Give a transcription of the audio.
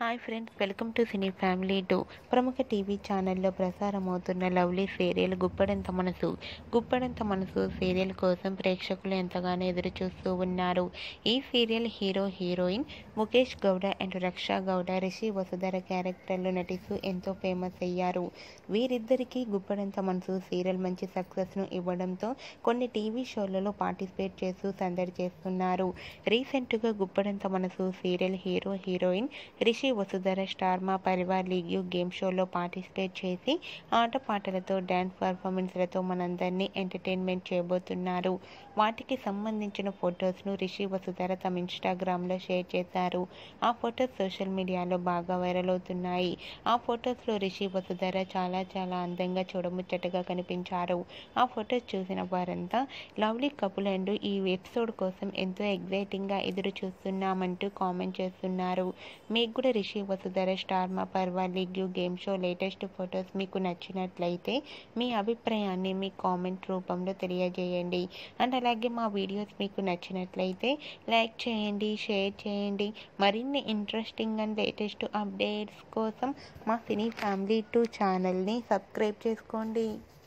hi friends welcome to cine family two ప్రముఖ TV ఛానల్లో ప్రసారమవుతున్న లవ్లీ సీరియల్ గుప్పడంత మనసు గుప్పడంత మనసు సీరియల్ కోసం ప్రేక్షకులు ఎంతగానో ఎదురు చూస్తూ ఉన్నారు ఈ serial hero heroine Mukesh Gowda and Raksha Gowda Rishi Vasudhara క్యారెక్టర్లు నటిస్తూ ఎంతో ఫేమస్ అయ్యారు వీరిద్దరికీ గుప్పడంత మనసు సీరియల్ మంచి సక్సెస్ను ఇవ్వడంతో కొన్ని టీవీ షోలలో పార్టిసిపేట్ చేస్తూ సందడి చేస్తున్నారు రీసెంట్గా Guppedantha Manasu serial hero heroine Rishi Vasudhara star Maa Parivar league యూ గేమ్ షోలో పార్టిసిపేట్ చేసి ఆటపాటలతో డ్యాన్స్ పర్ఫార్మెన్స్లతో మనందరినీ ఎంటర్టైన్మెంట్ చేయబోతున్నారు వాటికి సంబంధించిన ఫొటోస్ను రిషి వసుధర తమ ఇన్స్టాగ్రామ్లో షేర్ చేశారు ఆ ఫొటోస్ సోషల్ మీడియాలో బాగా వైరల్ అవుతున్నాయి ఆ ఫొటోస్లో రిషి వసుధర చాలా చాలా అందంగా చూడముచ్చటగా కనిపించారు ఆ ఫొటోస్ చూసిన వారంతా లవ్లీ కపుల్ అండ్ ఈ ఎపిసోడ్ కోసం ఎంతో ఎగ్జైటింగ్గా ఎదురు చూస్తున్నామంటూ కామెంట్ చేస్తున్నారు మీకు కూడా రిషి వసుధర స్టార్ మా పర్వా లీగ్ యూ గేమ్ షో లేటెస్ట్ ఫొటోస్ మీకు నచ్చినట్లయితే మీ అభిప్రాయాన్ని మీ కామెంట్ రూపంలో తెలియజేయండి అండ్ అలాగే మా వీడియోస్ మీకు నచ్చినట్లయితే లైక్ చేయండి షేర్ చేయండి మరిన్ని ఇంట్రెస్టింగ్ అండ్ లేటెస్ట్ అప్డేట్స్ కోసం మా సినీ ఫ్యామిలీ టూ ఛానల్ని సబ్స్క్రైబ్ చేసుకోండి